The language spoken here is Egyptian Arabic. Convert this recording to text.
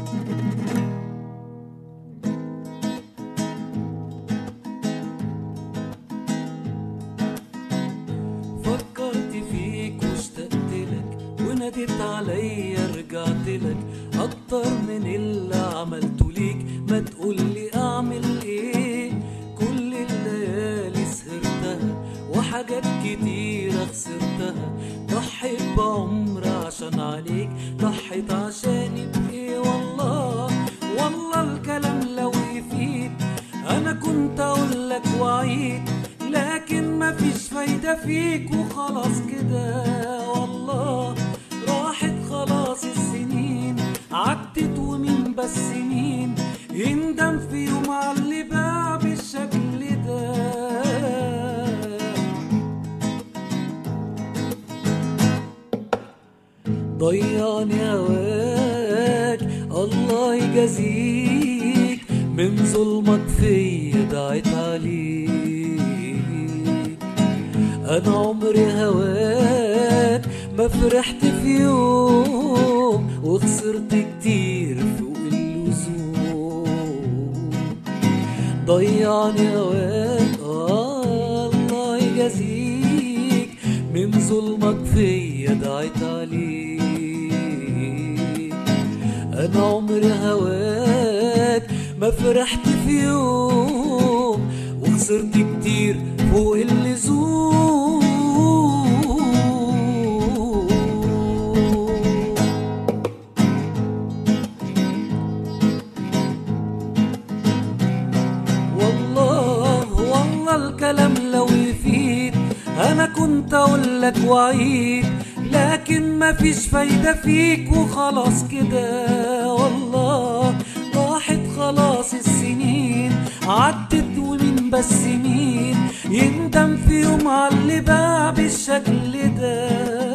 فكرت فيك واشتقت لك وناديت عليا رجعت لك اكتر من اللي عملته ليك ما تقولي اعمل ايه كل الليالي سهرتها وحاجات كتيرة خسرتها ضحيت بعمر عشان عليك ضحيت عشاني بايه والله والله الكلام لو يفيد انا كنت اقول لك وعيد لكن مفيش فايدة فيك وخلاص كده والله راحت خلاص السنين عدت ومين بس مين يندم في يوم على اللي باع بالشكل ده ضيعني هواك الله يجازيك من ظلمك فيا دعيت عليك انا عمري هواك ما فرحت في يوم وخسرت كتير فوق اللزوم ضيعني هواك آه الله يجازيك من ظلمك فيا دعيت عليك انا عمري هواك ما فرحت في يوم وخسرت كتير فوق اللزوم والله والله الكلام لو يفيد انا كنت اقول لك وعيد لكن مفيش فايدة فيك وخلاص كده والله راحت خلاص السنين عدت ومين بس مين يندم في يوم على اللي باع بالشكل ده